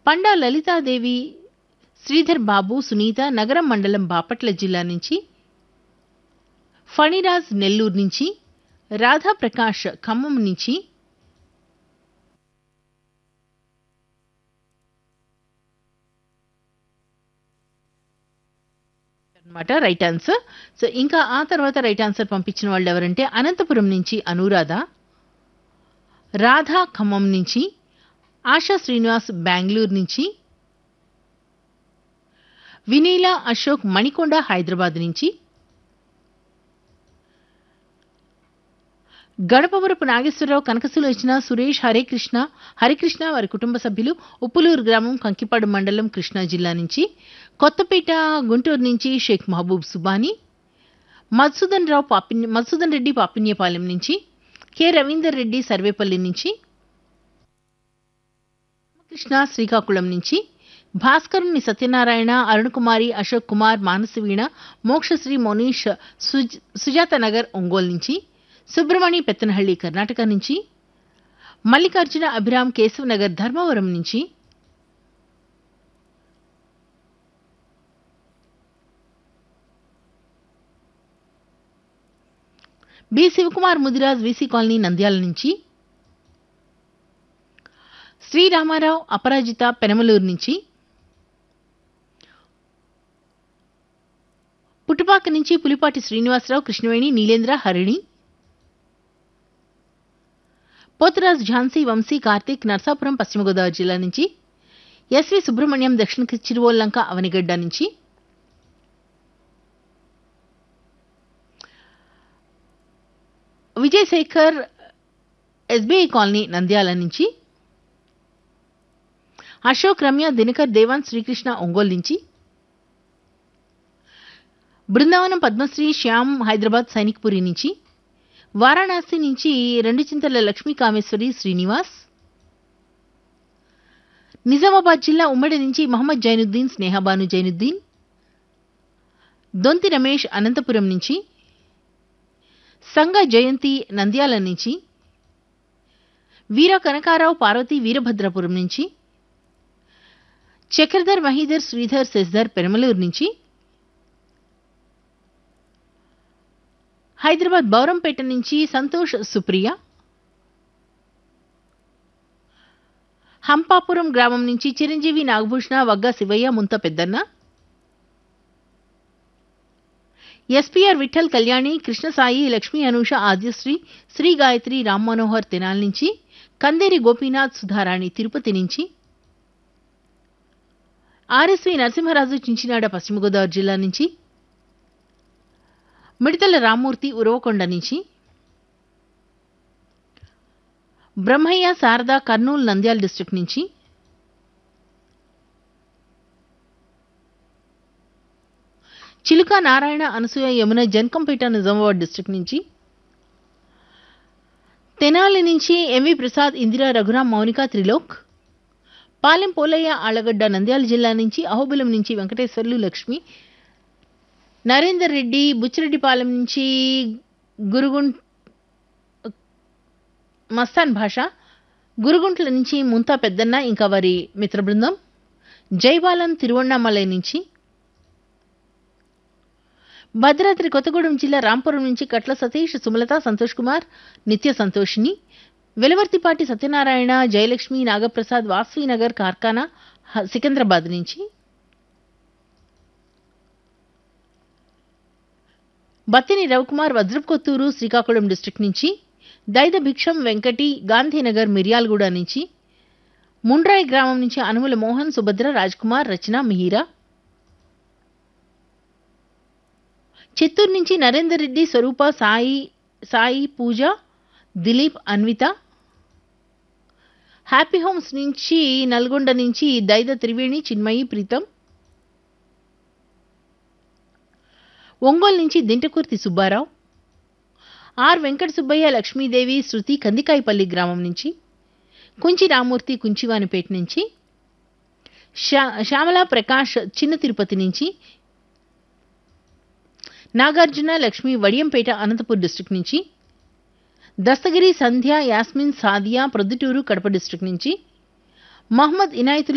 పండా లలితాదేవి శ్రీధర్ బాబు సునీత నగరం మండలం బాపట్ల జిల్లా నుంచి ఫణిరాజ్ నెల్లూరు నుంచి రాధాప్రకాష్ ఖమ్మం నుంచి అన్నమాట రైట్ ఆన్సర్ సో ఇంకా ఆ తర్వాత రైట్ ఆన్సర్ పంపించిన వాళ్ళు ఎవరంటే అనంతపురం నుంచి అనురాధ రాధా ఖమ్మం నుంచి ఆశా శ్రీనివాస్ బెంగళూరు నుంచి వినీల అశోక్ మణికొండ హైదరాబాద్ నుంచి గడపవరపు నాగేశ్వరరావు కనకసులోచన సురేష్ హరేకృష్ణ హరికృష్ణ వారి కుటుంబ సభ్యులు ఉప్పులూరు గ్రామం కంకిపాడు మండలం కృష్ణా జిల్లా నుంచి కొత్తపేట గుంటూరు నుంచి షేక్ మహబూబ్ సుబానీ మధుసూదన్ రావు పాపిన్య మధుసూదన్ రెడ్డి పాపిన్యపాలెం నుంచి కె రవీందర్ రెడ్డి సర్వేపల్లి నుంచి కృష్ణ శ్రీకాకుళం నుంచి భాస్కరుని సత్యనారాయణ అరుణకుమారి అశోక్ కుమార్ మానసవీణ మోక్షశ్రీ మోనీష్ సుజ్ సుజాత నగర్ ఒంగోలు నుంచి సుబ్రమణి పెత్తనహళ్లి కర్ణాటక నుంచి మల్లికార్జున అభిరామ్ కేశవ్ నగర్ ధర్మవరం నుంచి B Sivakumar Mudiraj VC colony Nandyal నుంచి శ్రీరామారావు అపరాజిత పెనమలూరు నుంచి పుట్టుపాక నుంచి పులిపాటి శ్రీనివాసరావు కృష్ణవేణి నీలేంద్ర హరిణి పోతరాజ్ ఝాన్సీ వంశీ కార్తీక్ నర్సాపురం పశ్చిమ గోదావరి జిల్లా నుంచి ఎస్వి సుబ్రహ్మణ్యం దక్షిణ చిరువోల్లంక అవనిగడ్డ నుంచి విజయశేఖర్ ఎస్బీఐ కాలనీ నంద్యాల నుంచి అశోక్ రమ్య దినకర్ దేవాన్ శ్రీకృష్ణ ఒంగోలు నుంచి బృందావనం పద్మశ్రీ శ్యామ్ హైదరాబాద్ సైనిక్పురి నుంచి వారణాసి నుంచి రెండు చింతల లక్ష్మీ కామేశ్వరి శ్రీనివాస్ నిజామాబాద్ జిల్లా ఉమ్మడి నుంచి మహమ్మద్ జైనుద్దీన్ స్నేహబాను జైనుద్దీన్ దొంతి రమేష్ అనంతపురం నుంచి సంగ జయంతి నంద్యాల నుంచి వీర కనకారావు పార్వతి వీరభద్రపురం నుంచి చక్రధర్ మహీధర్ శ్రీధర్ శశిధర్ పెరమలూరు నుంచి హైదరాబాద్ బౌరంపేట నుంచి సంతోష్ సుప్రియ హంపాపురం గ్రామం నుంచి చిరంజీవి నాగభూషణ వగ్గా శివయ్య ముంత పెద్దన్న ఎస్పీఆర్ విఠల్ కళ్యాణి కృష్ణసాయి లక్ష్మీ అనూష ఆద్యశ్రీ శ్రీ గాయత్రి రామ్ మనోహర్ తెనాల్ నుంచి కందేరి గోపీనాథ్ సుధారాణి తిరుపతి నుంచి ఆర్ఎస్వి నరసింహరాజు చించినాడ పశ్చిమ గోదావరి జిల్లా నుంచి మిడతల రామ్మూర్తి ఉరవకొండ నుంచి బ్రహ్మయ్య శారద కర్నూలు నంద్యాల డిస్ట్రిక్ట్ నుంచి చిలుక నారాయణ అనసూయ యమున జన్కంపేట నిజామాబాద్ డిస్ట్రిక్ట్ నుంచి తెనాలి నుంచి ఎంవి ప్రసాద్ ఇందిరా రఘురాం మౌనిక త్రిలోక్ పాలెం పోలయ్య ఆళ్లగడ్డ నంద్యాల జిల్లా నుంచి అహోబిలం నుంచి వెంకటేశ్వర్లు లక్ష్మి నరేందర్ రెడ్డి బుచ్చిరెడ్డిపాలెం నుంచి గురుగుంట్ మస్తాన్ భాష గురుగుంట్ల నుంచి ముంతా పెద్దన్న ఇంకా వారి మిత్ర బృందం జైబాలన్ తిరువണ്ണామలై నుంచి భద్రాద్రి కొత్తగూడెం జిల్లా రాంపురం నుంచి కట్ల సతీష్ సుమలత సంతోష్ కుమార్ నిత్య సంతోషిని వెలవర్తిపాటి సత్యనారాయణ జయలక్ష్మి నాగప్రసాద్ వాస్వీనగర్ కార్ఖానా సికింద్రాబాద్ నుంచి బత్తిని రవికుమార్ వజ్రపుకొత్తూరు శ్రీకాకుళం డిస్ట్రిక్ట్ నుంచి దైద భిక్షం వెంకటి గాంధీనగర్ మిర్యాలగూడ నుంచి ముండ్రాయి గ్రామం నుంచి అనుముల మోహన్ సుభద్ర రాజ్కుమార్ రచన మిహిరా చిత్తూరు నుంచి నరేందర్ రెడ్డి స్వరూప సాయి సాయి పూజ దిలీప్ అన్విత హ్యాపీ హోమ్స్ నుంచి నల్గొండ నుంచి దైద త్రివేణి చిన్మయి ప్రీతం ఒంగోలు నుంచి దింటకుర్తి సుబ్బారావు ఆర్ వెంకట సుబ్బయ్య లక్ష్మీదేవి శృతి కందికాయపల్లి గ్రామం నుంచి కుంచి రామూర్తి కుంచివానిపేట నుంచి శ్యా శ్యామల ప్రకాష్ చిన్న తిరుపతి నుంచి నాగార్జున లక్ష్మి వడియంపేట అనంతపూర్ డిస్ట్రిక్ట్ నుంచి దస్తగిరి సంధ్య యాస్మిన్ సాదియా ప్రొద్దుటూరు కడప డిస్ట్రిక్ట్ నుంచి మహమ్మద్ ఇనాయతుల్లా